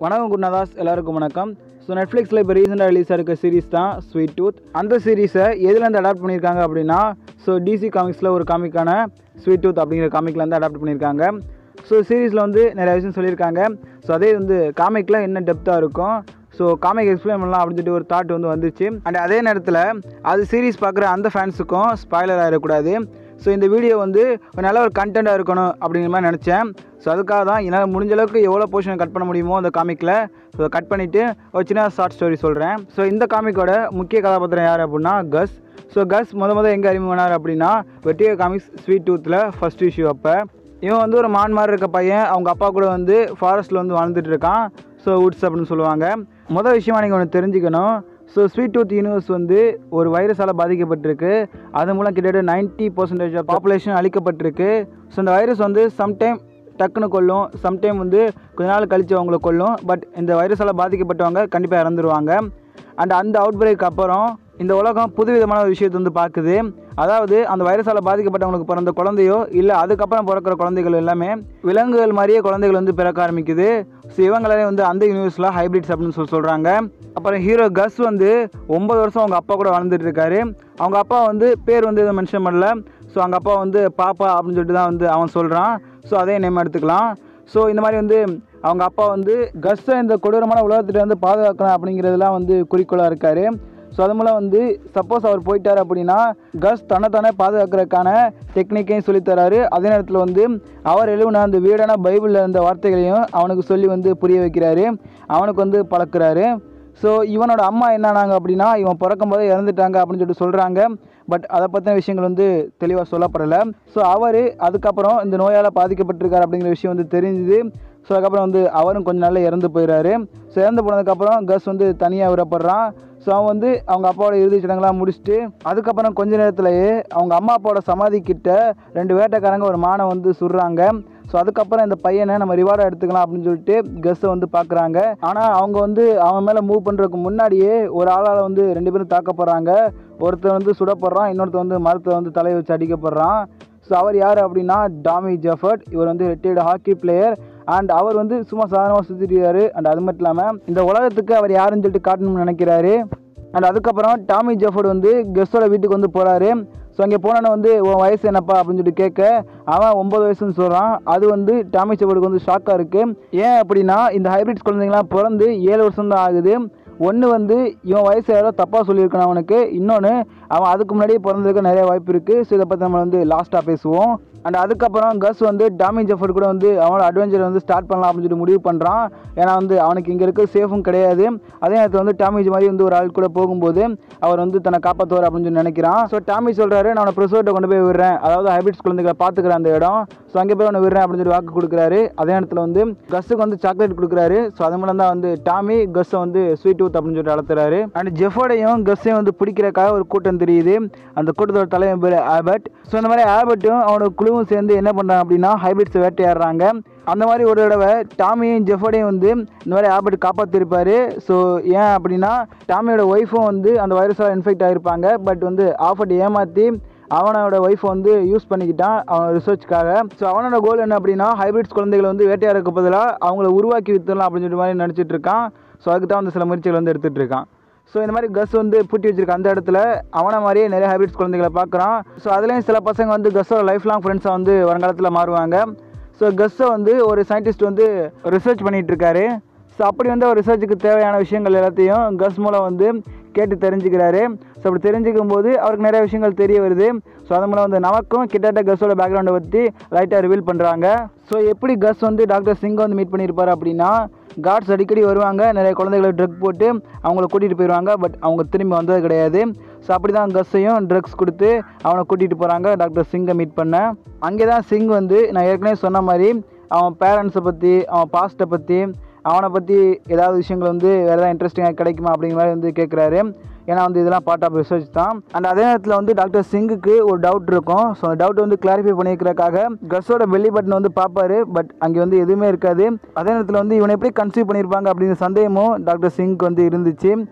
வணக்கம் குருநாதாஸ் எல்லாருக்கும் வணக்கம் ஸோ நெட்ஃப்ளிக்ஸில் இப்போ ரீசெண்டாக ரிலீஸ் ஆகிருக்க சீரிஸ் தான் ஸ்வீட் டூத் அந்த சீரிஸை எதுலேருந்து அடாப்ட் பண்ணியிருக்காங்க அப்படின்னா ஸோ டிசி காமிக்ஸில் ஒரு காமிக்கான ஸ்வீட் டூத் அப்படிங்கிற காமிக்லேருந்து அடாப்ட் பண்ணியிருக்காங்க ஸோ சீரிஸில் வந்து நிறைய விஷயம் சொல்லியிருக்காங்க ஸோ அதே வந்து காமிக்கில் என்ன டெப்த்தாக இருக்கும் ஸோ காமிக் எக்ஸ்பிளைன் பண்ணலாம் அப்படின்னு சொல்லிட்டு ஒரு தாட் வந்து வந்துச்சு அண்ட் அதே நேரத்தில் அது சீரிஸ் பார்க்குற அந்த ஃபேன்ஸுக்கும் ஸ்பாய்லர் ஆகிடக்கூடாது ஸோ இந்த வீடியோ வந்து ஒரு நல்ல ஒரு கண்டென்ட்டாக இருக்கணும் அப்படிங்கிற மாதிரி நினச்சேன் ஸோ அதுக்காக தான் என்னால் முடிஞ்ச அளவுக்கு எவ்வளோ போர்ஷன் கட் பண்ண முடியுமோ அந்த காமிக்கில் ஸோ கட் பண்ணிவிட்டு ஒரு சின்ன ஷார்ட் ஸ்டோரி சொல்கிறேன் ஸோ இந்த காமிக்கோட முக்கிய கதாபாத்திரம் யார் அப்படின்னா கஸ் ஸோ கஸ் முத முத எங்கே அறிமுகனார் அப்படின்னா வெட்டிய காமிக்ஸ் ஸ்வீட் டூத்தில் ஃபஸ்ட் இஷ்யூ அப்போ இவன் வந்து ஒரு மான் மாதிரி இருக்க பையன் அவங்க அப்பா கூட வந்து ஃபாரஸ்ட்டில் வந்து வாழ்ந்துட்டு இருக்கான் ஸோ உட்ஸ் அப்படின்னு சொல்லுவாங்க மொதல் விஷயமா நீங்கள் ஒன்று தெரிஞ்சுக்கணும் ஸோ ஸ்வீட் டூத் யூனிவர்ஸ் வந்து ஒரு வைரஸால் பாதிக்கப்பட்டிருக்கு அது மூலம் கிட்டத்தட்ட நைன்ட்டி பர்சன்டேஜ் பாப்புலேஷன் அழிக்கப்பட்டிருக்கு ஸோ இந்த வைரஸ் வந்து சம்டைம் டக்குன்னு கொல்லும் சம்டைம் வந்து கொஞ்ச நாள் கழித்து அவங்கள கொல்லும் பட் இந்த வைரஸால் பாதிக்கப்பட்டவங்க கண்டிப்பாக இறந்துருவாங்க அண்ட் அந்த அவுட் பிரேக் அப்புறம் இந்த உலகம் புதுவிதமான ஒரு விஷயத்தை வந்து பார்க்குது அதாவது அந்த வைரஸால் பாதிக்கப்பட்டவங்களுக்கு பிறந்த குழந்தையோ இல்லை அதுக்கப்புறம் பிறக்கிற குழந்தைகள் எல்லாமே விலங்குகள் மாதிரியே குழந்தைகள் வந்து பிறக்க ஆரம்பிக்குது ஸோ இவங்களே வந்து அந்த யூனிவர்ஸில் ஹைப்ரிட்ஸ் அப்படின்னு சொல்லி சொல்கிறாங்க அப்புறம் ஹீரோ கஸ் வந்து ஒம்பது வருஷம் அவங்க அப்பா கூட வளர்ந்துட்டு இருக்காரு அவங்க அப்பா வந்து பேர் வந்து எதுவும் மென்ஷன் பண்ணல ஸோ அவங்க அப்பா வந்து பாப்பா அப்படின்னு சொல்லிட்டு தான் வந்து அவன் சொல்கிறான் ஸோ அதே நேம் எடுத்துக்கலாம் ஸோ இந்த மாதிரி வந்து அவங்க அப்பா வந்து கஸ்ஸை இந்த கொடூரமான உலகத்திட்ட வந்து பாதுகாக்கணும் அப்படிங்கிறதுலாம் வந்து குறிக்கோளாக இருக்கார் ஸோ அது மூலம் வந்து சப்போஸ் அவர் போயிட்டார் அப்படின்னா கஸ் தன்னைத்தானே பாதுகாக்கிறதுக்கான டெக்னிக்கையும் சொல்லித்தராரு அதே நேரத்தில் வந்து அவர் எழுவின அந்த வீடான பைபிளில் இருந்த வார்த்தைகளையும் அவனுக்கு சொல்லி வந்து புரிய வைக்கிறாரு அவனுக்கு வந்து பழக்கிறாரு ஸோ இவனோட அம்மா என்னானாங்க அப்படின்னா இவன் பிறக்கும் போதே இறந்துட்டாங்க அப்படின்னு சொல்லிட்டு சொல்கிறாங்க பட் அதை பற்றின விஷயங்கள் வந்து தெளிவாக சொல்லப்படலை ஸோ அவர் அதுக்கப்புறம் இந்த நோயால் பாதிக்கப்பட்டிருக்கார் அப்படிங்கிற விஷயம் வந்து தெரிஞ்சுது ஸோ அதுக்கப்புறம் வந்து அவரும் கொஞ்ச நாளில் இறந்து போயிடுறாரு ஸோ இறந்து போனதுக்கப்புறம் கஸ் வந்து தனியாக விடப்படுறான் ஸோ அவன் வந்து அவங்க அப்பாவோட இறுதி சடங்கெல்லாம் முடிச்சுட்டு அதுக்கப்புறம் கொஞ்ச நேரத்திலேயே அவங்க அம்மா அப்பாவோட சமாதி கிட்ட ரெண்டு வேட்டைக்காரங்க ஒரு மானை வந்து சுடுறாங்க ஸோ அதுக்கப்புறம் இந்த பையனை நம்ம ரிவார்டாக எடுத்துக்கலாம் அப்படின்னு சொல்லிட்டு கெஸ்ஸை வந்து பார்க்குறாங்க ஆனால் அவங்க வந்து அவன் மேலே மூவ் பண்ணுறதுக்கு முன்னாடியே ஒரு ஆளால் வந்து ரெண்டு பேரும் தாக்கப்படுறாங்க ஒருத்தர் வந்து சுடப்படுறான் இன்னொருத்தர் வந்து மரத்தை வந்து தலையை வச்சு அடிக்கப்படுறான் ஸோ அவர் யார் அப்படின்னா டாமி ஜெஃபர்ட் இவர் வந்து ரிட்டையர்டு ஹாக்கி பிளேயர் அண்ட் அவர் வந்து சும்மா சாதாரணமாக சுற்றிட்டு அண்ட் அது மட்டும் இல்லாமல் இந்த உலகத்துக்கு அவர் யாருன்னு சொல்லிட்டு காட்டணும்னு நினைக்கிறாரு அண்ட் அதுக்கப்புறம் டாமி ஜெஃபர்ட் வந்து கெஸ்டோட வீட்டுக்கு வந்து போகிறாரு ஸோ அங்கே போனோன்னே வந்து உன் வயசு என்னப்பா அப்படின்னு சொல்லிட்டு கேட்க அவன் ஒம்பது வயசுன்னு சொல்கிறான் அது வந்து டாமி ஜெஃபர்டுக்கு வந்து ஷாக்காக இருக்குது ஏன் அப்படின்னா இந்த ஹைபிரிட்ஸ் குழந்தைங்களாம் பிறந்து ஏழு வருஷம் தான் ஆகுது ஒன்று வந்து இவன் வயசு யாரோ தப்பாக சொல்லியிருக்கான் அவனுக்கு இன்னொன்று அவன் அதுக்கு முன்னாடியே பிறந்ததுக்கு நிறைய வாய்ப்பு இருக்குது ஸோ இதை பற்றி நம்ம வந்து லாஸ்ட்டாக பேசுவோம் அண்ட் அதுக்கப்புறம் கஸ் வந்து டாமி ஜெஃபர் கூட வந்து அவனோட அட்வென்ச்சர் வந்து ஸ்டார்ட் பண்ணலாம் அப்படின்னு சொல்லி முடிவு பண்ணுறான் ஏன்னா வந்து அவனுக்கு இங்கே இருக்க சேஃபும் கிடையாது அதே நேரத்தில் வந்து டாமிஜ் மாதிரி வந்து ஒரு ஆள் கூட போகும்போது அவர் வந்து தன்னை காப்பாற்றுவார் அப்படின்னு சொல்லி நினைக்கிறான் ஸோ டாமி சொல்கிறாரு நான் அவனை ப்ரிசர்வ்ட்டை கொண்டு போய் விடுறேன் அதாவது ஹைபிரிட்ஸ் குழந்தைகளை பார்த்துக்கிறேன் அந்த இடம் ஸோ அங்கே போய் அவனை விடுறேன் அப்படின்னு சொல்லி வாக்கு கொடுக்குறாரு அதே நேரத்தில் வந்து கஸ்ஸுக்கு வந்து சாக்லேட் கொடுக்குறாரு ஸோ அது மூலம் தான் வந்து டாமி கஸ்ஸை வந்து ஸ்வீட் டூத் அப்படின்னு சொல்லிட்டு அழுத்துறாரு அண்ட் ஜெஃபோடையும் கஸ்ஸையும் வந்து பிடிக்கிறக்காக ஒரு கூட்டம் தெரியுது அந்த கூட்டத்தோட தலைவன் பேர் ஆபர்ட் ஸோ இந்த மாதிரி ஆபர்ட்டும் அவனோட குழுவும் சேர்ந்து என்ன பண்ணுறாங்க அப்படின்னா ஹைபிரிட்ஸை வேட்டையாடுறாங்க அந்த மாதிரி ஒரு தடவை டாமியும் ஜெஃபோடையும் வந்து இந்த மாதிரி ஆபர்ட் காப்பாற்றிருப்பாரு ஸோ ஏன் அப்படின்னா டாமியோட ஒய்ஃபும் வந்து அந்த வைரஸால் இன்ஃபெக்ட் ஆகிருப்பாங்க பட் வந்து ஆஃபர்ட் ஏமாற்றி அவனோட ஒய்ஃபை வந்து யூஸ் பண்ணிக்கிட்டான் அவன் ரிசர்ச்க்காக ஸோ அவனோட கோல் என்ன அப்படின்னா ஹைபிரிட்ஸ் குழந்தைகளை வந்து வேட்டையாடுறதுக்கு பதிலாக அவங்கள உருவாக்கி வித்துடலாம் அப்படின்னு சொல்லிட்டு மாதிரி நினச்சிட்டு இருக்கான் ஸோ அதுக்கு தான் வந்து சில முயற்சிகள் வந்து எடுத்துகிட்டு இருக்கான் ஸோ இந்த மாதிரி கஸ் வந்து பூட்டி வச்சிருக்க அந்த இடத்துல அவனை மாதிரியே நிறைய ஹைபிரிட்ஸ் குழந்தைகளை பார்க்குறான் ஸோ அதுலேயும் சில பசங்க வந்து கஸ்ஸோட லைஃப் லாங் ஃப்ரெண்ட்ஸாக வந்து வருங்காலத்தில் மாறுவாங்க ஸோ கஸ்ஸை வந்து ஒரு சயின்டிஸ்ட் வந்து ரிசர்ச் பண்ணிகிட்டு இருக்காரு ஸோ அப்படி வந்து அவர் ரிசர்ச்சுக்கு தேவையான விஷயங்கள் எல்லாத்தையும் கஸ் மூலம் வந்து கேட்டு தெரிஞ்சுக்கிறாரு ஸோ அப்படி தெரிஞ்சுக்கும் போது அவருக்கு நிறைய விஷயங்கள் தெரிய வருது ஸோ அது மூலம் வந்து நமக்கும் கிட்டத்தட்ட கஸோட பேக்ரவுண்டை பற்றி லைட்டாக ரிவீல் பண்ணுறாங்க ஸோ எப்படி கஸ் வந்து டாக்டர் சிங்கை வந்து மீட் பண்ணியிருப்பார் அப்படின்னா கார்ட்ஸ் அடிக்கடி வருவாங்க நிறைய குழந்தைகளை ட்ரக் போட்டு அவங்கள கூட்டிகிட்டு போயிடுவாங்க பட் அவங்க திரும்பி வந்தது கிடையாது ஸோ அப்படி தான் கஸ்ஸையும் ட்ரக்ஸ் கொடுத்து அவனை கூட்டிகிட்டு போகிறாங்க டாக்டர் சிங்கை மீட் பண்ண அங்கே தான் சிங் வந்து நான் ஏற்கனவே சொன்ன மாதிரி அவன் பேரண்ட்ஸை பற்றி அவன் பாஸ்ட்டை பற்றி அவனை பற்றி ஏதாவது விஷயங்கள் வந்து வேறு ஏதாவது இன்ட்ரெஸ்டிங்காக கிடைக்குமா அப்படிங்கிற மாதிரி வந்து கேட்குறாரு ஏன்னா வந்து இதெல்லாம் பார்ட் ஆஃப் ரிசர்ச் தான் அண்ட் அதே நேரத்தில் வந்து டாக்டர் சிங்குக்கு ஒரு டவுட் இருக்கும் ஸோ அந்த டவுட் வந்து கிளாரிஃபை பண்ணிக்கிறதுக்காக கஸோட பெல்லி பட்டன் வந்து பார்ப்பாரு பட் அங்கே வந்து எதுவுமே இருக்காது அதே நேரத்தில் வந்து இவனை எப்படி கன்சீவ் பண்ணியிருப்பாங்க அப்படிங்கிற சந்தேகமும் டாக்டர் சிங்க்கு வந்து இருந்துச்சு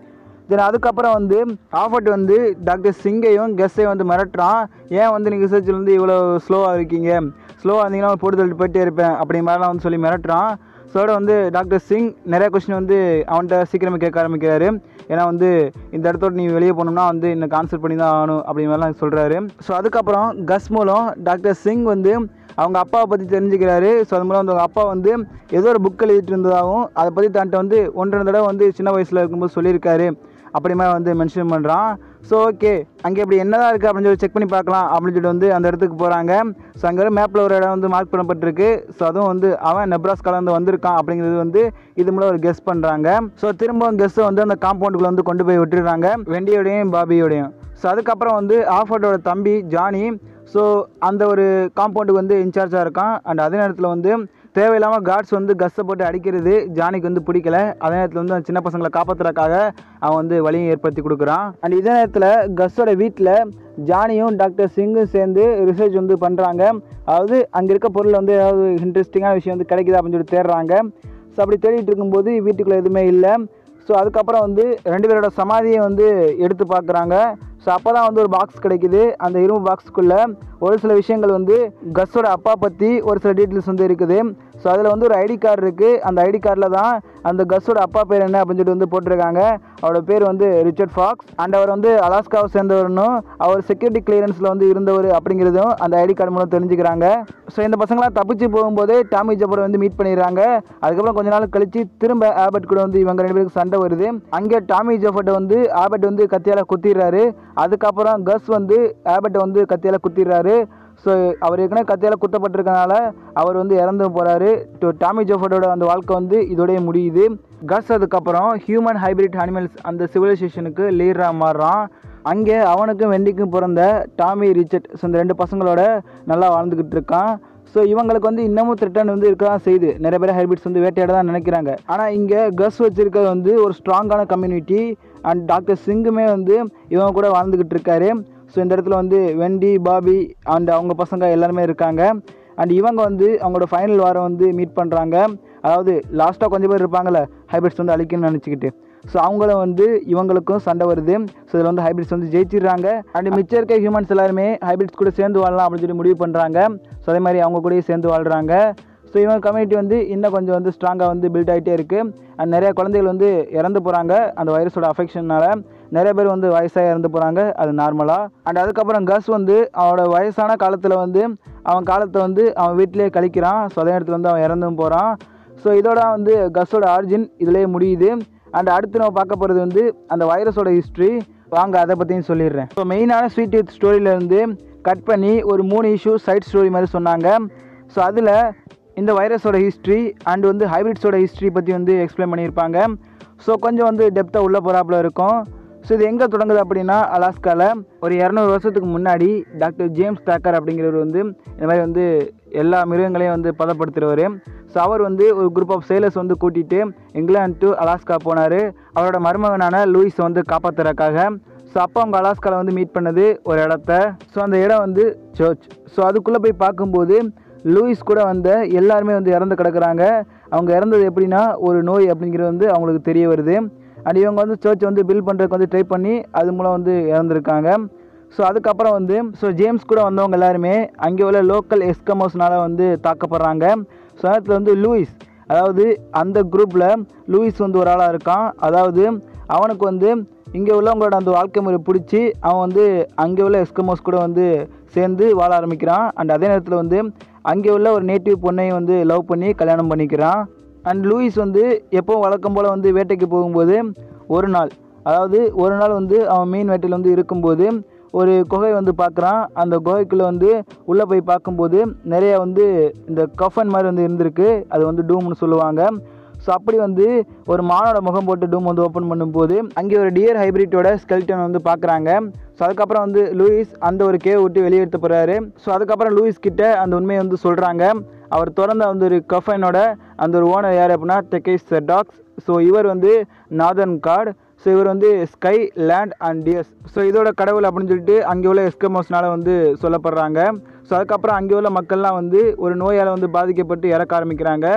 தென் அதுக்கப்புறம் வந்து ஆஃபர்ட் வந்து டாக்டர் சிங்கையும் கெஸ்ஸையும் வந்து மிரட்டுறான் ஏன் வந்து நீங்கள் ரிசர்ச்சில் வந்து இவ்வளோ ஸ்லோவாக இருக்கீங்க ஸ்லோவாக இருந்தீங்கன்னா போட்டு தள்ளிட்டு போயிட்டே இருப்பேன் அப்படி மாதிரிலாம் வந்து சொல்லி மிரட்டுறான் ஸோ அதோட வந்து டாக்டர் சிங் நிறைய கொஸ்டின் வந்து அவன்கிட்ட சீக்கிரமே கேட்க ஆரம்பிக்கிறாரு ஏன்னா வந்து இந்த இடத்தோட நீ வெளியே போகணும்னா வந்து இந்த கான்சல்ட் பண்ணி தான் ஆகணும் அப்படி மாதிரிலாம் சொல்கிறாரு ஸோ அதுக்கப்புறம் கஸ் மூலம் டாக்டர் சிங் வந்து அவங்க அப்பாவை பற்றி தெரிஞ்சுக்கிறாரு ஸோ அது மூலம் வந்து அவங்க அப்பா வந்து ஏதோ ஒரு புக் எழுதிட்டு இருந்ததாகவும் அதை பற்றி தன்ட்ட வந்து ஒன்றரை தடவை வந்து சின்ன வயசில் இருக்கும்போது சொல்லியிருக்காரு அப்படி மாதிரி வந்து மென்ஷன் பண்ணுறான் ஸோ ஓகே அங்கே இப்படி என்னதான் இருக்குது அப்படின்னு சொல்லி செக் பண்ணி பார்க்கலாம் அப்படின்னு சொல்லிட்டு வந்து அந்த இடத்துக்கு போகிறாங்க ஸோ அங்கே ஒரு மேப்பில் ஒரு இடம் வந்து மார்க் பண்ணப்பட்டிருக்கு ஸோ அதுவும் வந்து அவன் நெப்ராஸ்கால வந்து வந்திருக்கான் அப்படிங்கிறது வந்து இது மூலம் ஒரு கெஸ் பண்ணுறாங்க ஸோ திரும்பவும் கெஸ்ஸை வந்து அந்த காம்பவுண்டுக்குள்ளே வந்து கொண்டு போய் விட்டுடுறாங்க வெண்டியோடையும் பாபியோடையும் ஸோ அதுக்கப்புறம் வந்து ஆஃபர்டோட தம்பி ஜானி ஸோ அந்த ஒரு காம்பவுண்டுக்கு வந்து இன்சார்ஜாக இருக்கான் அண்ட் அதே நேரத்தில் வந்து தேவையில்லாமல் கார்ட்ஸ் வந்து கஸ்ஸை போட்டு அடிக்கிறது ஜானிக்கு வந்து பிடிக்கல அதே நேரத்தில் வந்து அந்த சின்ன பசங்களை காப்பாற்றுறதுக்காக அவன் வந்து வழியை ஏற்படுத்தி கொடுக்குறான் அண்ட் இதே நேரத்தில் கஸ்ஸோட வீட்டில் ஜானியும் டாக்டர் சிங்கும் சேர்ந்து ரிசர்ச் வந்து பண்ணுறாங்க அதாவது அங்கே இருக்க பொருள் வந்து ஏதாவது இன்ட்ரெஸ்டிங்கான விஷயம் வந்து கிடைக்குதா அப்படின்னு சொல்லி தேடுறாங்க ஸோ அப்படி தேடிட்டு இருக்கும்போது வீட்டுக்குள்ளே எதுவுமே இல்லை ஸோ அதுக்கப்புறம் வந்து ரெண்டு பேரோட சமாதியை வந்து எடுத்து பார்க்குறாங்க ஸோ அப்போ தான் வந்து ஒரு பாக்ஸ் கிடைக்குது அந்த இரும்பு பாக்ஸுக்குள்ளே ஒரு சில விஷயங்கள் வந்து கஸ்ஸோட அப்பா பற்றி ஒரு சில டீட்டெயில்ஸ் வந்து இருக்குது ஸோ அதில் வந்து ஒரு ஐடி கார்டு இருக்குது அந்த ஐடி கார்டில் தான் அந்த கஸ்ஸோட அப்பா பேர் என்ன அப்படின்னு சொல்லிட்டு வந்து போட்டிருக்காங்க அவரோட பேர் வந்து ரிச்சர்ட் ஃபாக்ஸ் அண்ட் அவர் வந்து அலாஸ்காவை சேர்ந்தவர்னும் அவர் செக்யூரிட்டி கிளியரன்ஸில் வந்து இருந்தவர் அப்படிங்கிறதும் அந்த ஐடி கார்டு மூலம் தெரிஞ்சுக்கிறாங்க ஸோ இந்த பசங்களாம் தப்பிச்சு போகும்போது டாமி ஜப்பரை வந்து மீட் பண்ணிடுறாங்க அதுக்கப்புறம் கொஞ்ச நாள் கழிச்சு திரும்ப ஆபட் கூட வந்து இவங்க ரெண்டு பேருக்கு சண்டை வருது அங்கே டாமி ஜெஃபர்ட்டை வந்து ஆபட் வந்து கத்தியால் குத்திடுறாரு அதுக்கப்புறம் கஸ் வந்து ஆபட்டை வந்து கத்தியால் குத்திடுறாரு ஸோ அவர் ஏற்கனவே கத்தியால் குத்தப்பட்டிருக்கனால அவர் வந்து இறந்து போகிறாரு டு டாமி ஜோஃபர்டோட அந்த வாழ்க்கை வந்து இதோடய முடியுது கஸ் அதுக்கப்புறம் ஹியூமன் ஹைபிரிட் அனிமல்ஸ் அந்த சிவிலைசேஷனுக்கு லீடராக மாறுறான் அங்கே அவனுக்கும் வெண்டிக்கும் பிறந்த டாமி ரிச்சர்ட் ஸோ இந்த ரெண்டு பசங்களோட நல்லா வாழ்ந்துக்கிட்டு இருக்கான் ஸோ இவங்களுக்கு வந்து இன்னமும் த்ரெட்டன் வந்து இருக்க தான் செய்யுது நிறைய பேர் ஹைபிரிட்ஸ் வந்து வேட்டையாட தான் நினைக்கிறாங்க ஆனால் இங்கே கஸ் வச்சிருக்கிறது வந்து ஒரு ஸ்ட்ராங்கான கம்யூனிட்டி அண்ட் டாக்டர் சிங்குமே வந்து இவங்க கூட வாழ்ந்துக்கிட்டு இருக்காரு ஸோ இந்த இடத்துல வந்து வெண்டி பாபி அண்ட் அவங்க பசங்க எல்லாருமே இருக்காங்க அண்ட் இவங்க வந்து அவங்களோட ஃபைனல் வாரம் வந்து மீட் பண்ணுறாங்க அதாவது லாஸ்ட்டாக கொஞ்சம் பேர் இருப்பாங்கள்ல ஹைபிரிட்ஸ் வந்து அழிக்கணும்னு நினச்சிக்கிட்டு ஸோ அவங்களும் வந்து இவங்களுக்கும் சண்டை வருது ஸோ இதில் வந்து ஹைபிரிட்ஸ் வந்து ஜெயிச்சிடுறாங்க அண்ட் மிச்சம் இருக்க ஹியூமன்ஸ் எல்லாருமே ஹைபிரிட்ஸ் கூட சேர்ந்து வாழலாம் அப்படின்னு சொல்லி முடிவு பண்ணுறாங்க ஸோ அதே மாதிரி அவங்க கூடயே சேர்ந்து வாழ்கிறாங்க ஸோ இவங்க கம்யூனிட்டி வந்து இன்னும் கொஞ்சம் வந்து ஸ்ட்ராங்காக வந்து பில்ட் ஆகிட்டே இருக்குது அண்ட் நிறைய குழந்தைகள் வந்து இறந்து போகிறாங்க அந்த வைரஸோட அஃபெக்ஷனால் நிறைய பேர் வந்து வயசாக இறந்து போகிறாங்க அது நார்மலாக அண்ட் அதுக்கப்புறம் கஸ் வந்து அவனோட வயசான காலத்தில் வந்து அவன் காலத்தை வந்து அவன் வீட்டிலேயே கழிக்கிறான் ஸோ அதே இடத்துல வந்து அவன் இறந்தும் போகிறான் ஸோ இதோட வந்து கஸ்ஸோட ஆரிஜின் இதிலேயே முடியுது அண்ட் அடுத்து நம்ம பார்க்க போகிறது வந்து அந்த வைரஸோட ஹிஸ்ட்ரி வாங்க அதை பற்றியும் சொல்லிடுறேன் ஸோ மெயினான ஸ்வீட் வித் ஸ்டோரியிலேருந்து கட் பண்ணி ஒரு மூணு இஷ்யூ சைட் ஸ்டோரி மாதிரி சொன்னாங்க ஸோ அதில் இந்த வைரஸோட ஹிஸ்ட்ரி அண்ட் வந்து ஹைபிரிட்ஸோட ஹிஸ்ட்ரி பற்றி வந்து எக்ஸ்பிளைன் பண்ணியிருப்பாங்க ஸோ கொஞ்சம் வந்து டெப்த்தாக உள்ள போகிறாப்புல இருக்கும் ஸோ இது எங்கே தொடங்குது அப்படின்னா அலாஸ்காவில் ஒரு இரநூறு வருஷத்துக்கு முன்னாடி டாக்டர் ஜேம்ஸ் டேக்கர் அப்படிங்கிறவர் வந்து இந்த மாதிரி வந்து எல்லா மிருகங்களையும் வந்து பதப்படுத்துகிறவர் ஸோ அவர் வந்து ஒரு குரூப் ஆஃப் சேலர்ஸ் வந்து கூட்டிகிட்டு இங்கிலாந்து டு அலாஸ்கா போனார் அவரோட மருமகனான லூயிஸை வந்து காப்பாற்றுறதுக்காக ஸோ அப்போ அவங்க அலாஸ்காவில் வந்து மீட் பண்ணது ஒரு இடத்த ஸோ அந்த இடம் வந்து சர்ச் ஸோ அதுக்குள்ளே போய் பார்க்கும்போது லூயிஸ் கூட வந்த எல்லாருமே வந்து இறந்து கிடக்குறாங்க அவங்க இறந்தது எப்படின்னா ஒரு நோய் அப்படிங்கிறது வந்து அவங்களுக்கு தெரிய வருது அண்ட் இவங்க வந்து சர்ச் வந்து பில்ட் பண்ணுறதுக்கு வந்து ட்ரை பண்ணி அது மூலம் வந்து இறந்துருக்காங்க ஸோ அதுக்கப்புறம் வந்து ஸோ ஜேம்ஸ் கூட வந்தவங்க எல்லாருமே அங்கே உள்ள லோக்கல் எஸ்கமோஸ்னால வந்து தாக்கப்படுறாங்க ஸோ நேரத்தில் வந்து லூயிஸ் அதாவது அந்த குரூப்பில் லூயிஸ் வந்து ஒரு ஆளாக இருக்கான் அதாவது அவனுக்கு வந்து இங்கே உள்ளவங்களோட அந்த வாழ்க்கை முறை பிடிச்சி அவன் வந்து அங்கே உள்ள எஸ்கமோஸ் கூட வந்து சேர்ந்து வாழ ஆரம்பிக்கிறான் அண்ட் அதே நேரத்தில் வந்து அங்கே உள்ள ஒரு நேட்டிவ் பொண்ணையும் வந்து லவ் பண்ணி கல்யாணம் பண்ணிக்கிறான் அண்ட் லூயிஸ் வந்து எப்போவும் வழக்கம் போல் வந்து வேட்டைக்கு போகும்போது ஒரு நாள் அதாவது ஒரு நாள் வந்து அவன் மீன் வேட்டையில் வந்து இருக்கும்போது ஒரு குகை வந்து பார்க்குறான் அந்த குகைக்குள்ளே வந்து உள்ளே போய் பார்க்கும்போது நிறைய வந்து இந்த கஃபன் மாதிரி வந்து இருந்திருக்கு அது வந்து டூம்னு சொல்லுவாங்க ஸோ அப்படி வந்து ஒரு மானோட முகம் போட்டு டூம் வந்து ஓப்பன் பண்ணும்போது அங்கே ஒரு டியர் ஹைப்ரிட்டோட ஸ்கெல்டன் வந்து பார்க்குறாங்க ஸோ அதுக்கப்புறம் வந்து லூயிஸ் அந்த ஒரு கேவ் விட்டு வெளியே எடுத்து போகிறாரு ஸோ அதுக்கப்புறம் லூயிஸ் கிட்ட அந்த உண்மையை வந்து சொல்கிறாங்க அவர் திறந்த அந்த ஒரு கஃபைனோட அந்த ஒரு ஓனர் யார் அப்படின்னா டெக்கைஸ் டாக்ஸ் ஸோ இவர் வந்து நாதன் கார்டு ஸோ இவர் வந்து sky land and tears so இதோட கடவுள் அப்படின்னு சொல்லிட்டு அங்கே உள்ள எஸ்கமோஸ்னால வந்து சொல்லப்படுறாங்க ஸோ அதுக்கப்புறம் அங்கே உள்ள மக்கள்லாம் வந்து ஒரு நோயால் வந்து பாதிக்கப்பட்டு இறக்க ஆரம்பிக்கிறாங்க ஸோ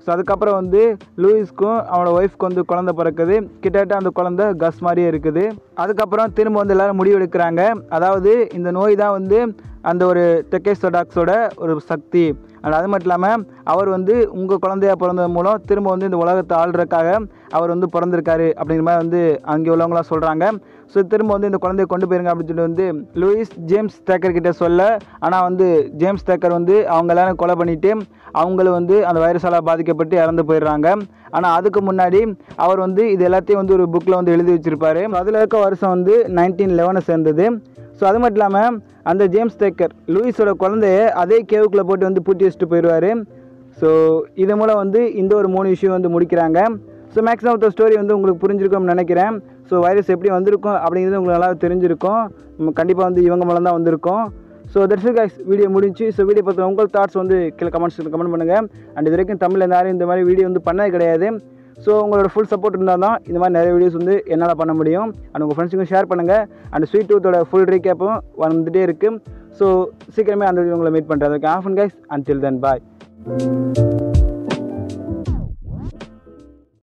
ஸோ அதுக்கப்புறம் வந்து லூயிஸ்க்கும் அவனோட ஒய்ஃப்க்கு வந்து குழந்தை பிறக்குது கிட்டத்தட்ட அந்த குழந்தை கஸ் மாதிரியே இருக்குது அதுக்கப்புறம் திரும்ப வந்து எல்லாரும் முடிவெடுக்கிறாங்க அதாவது இந்த நோய் தான் வந்து அந்த ஒரு டெக்கேஸ்டோடாக்ஸோட ஒரு சக்தி அண்ட் அது மட்டும் இல்லாமல் அவர் வந்து உங்கள் குழந்தையா பிறந்தது மூலம் திரும்ப வந்து இந்த உலகத்தை ஆள்றதுக்காக அவர் வந்து பிறந்திருக்காரு அப்படிங்கிற மாதிரி வந்து அங்கே உள்ளவங்களாம் சொல்கிறாங்க ஸோ திரும்ப வந்து இந்த குழந்தைய கொண்டு போயிருங்க அப்படின்னு சொல்லி வந்து லூயிஸ் ஜேம்ஸ் தேக்கர் கிட்ட சொல்ல ஆனால் வந்து ஜேம்ஸ் தேக்கர் வந்து அவங்க எல்லாரும் கொலை பண்ணிட்டு அவங்களும் வந்து அந்த வைரஸால் பாதிக்கப்பட்டு இறந்து போயிடுறாங்க ஆனால் அதுக்கு முன்னாடி அவர் வந்து இது எல்லாத்தையும் வந்து ஒரு புக்கில் வந்து எழுதி வச்சிருப்பாரு அதில் இருக்க வருஷம் வந்து நைன்டீன் லெவனை சேர்ந்தது ஸோ அது மட்டும் இல்லாமல் அந்த ஜேம்ஸ் தேக்கர் லூயிஸோட குழந்தைய அதே கேவுக்குள்ளே போட்டு வந்து பூட்டி வச்சுட்டு போயிடுவார் ஸோ இது மூலம் வந்து இந்த ஒரு மூணு விஷயம் வந்து முடிக்கிறாங்க so maximum of the story வந்து உங்களுக்கு புரிஞ்சிருக்கும்னு நினைக்கிறேன் ஸோ வைரஸ் எப்படி வந்திருக்கும் அப்படிங்கிறது உங்களுக்கு நல்லா தெரிஞ்சிருக்கும் கண்டிப்பாக வந்து இவங்க மூலம் தான் வந்திருக்கும் ஸோ தட்ஸ் கைஸ் வீடியோ முடிஞ்சு ஸோ வீடியோ பற்றின உங்கள் தாட்ஸ் வந்து கீழே கமெண்ட்ஸ் கமெண்ட் பண்ணுங்கள் அண்ட் இது வரைக்கும் தமிழில் எந்த யாரும் இந்த மாதிரி வீடியோ வந்து பண்ணது கிடையாது ஸோ உங்களோட ஃபுல் சப்போர்ட் இருந்தால் தான் இந்த மாதிரி நிறைய வீடியோஸ் வந்து என்னால் பண்ண முடியும் அண்ட் உங்கள் ஃப்ரெண்ட்ஸுக்கும் ஷேர் பண்ணுங்கள் அண்ட் ஸ்வீட் டூத்தோட ஃபுல் ரீகேப்பும் வந்துகிட்டே இருக்குது ஸோ சீக்கிரமே அந்த வீடியோ உங்களை மீட் பண்ணுறேன் அதுக்கு off and guys until then bye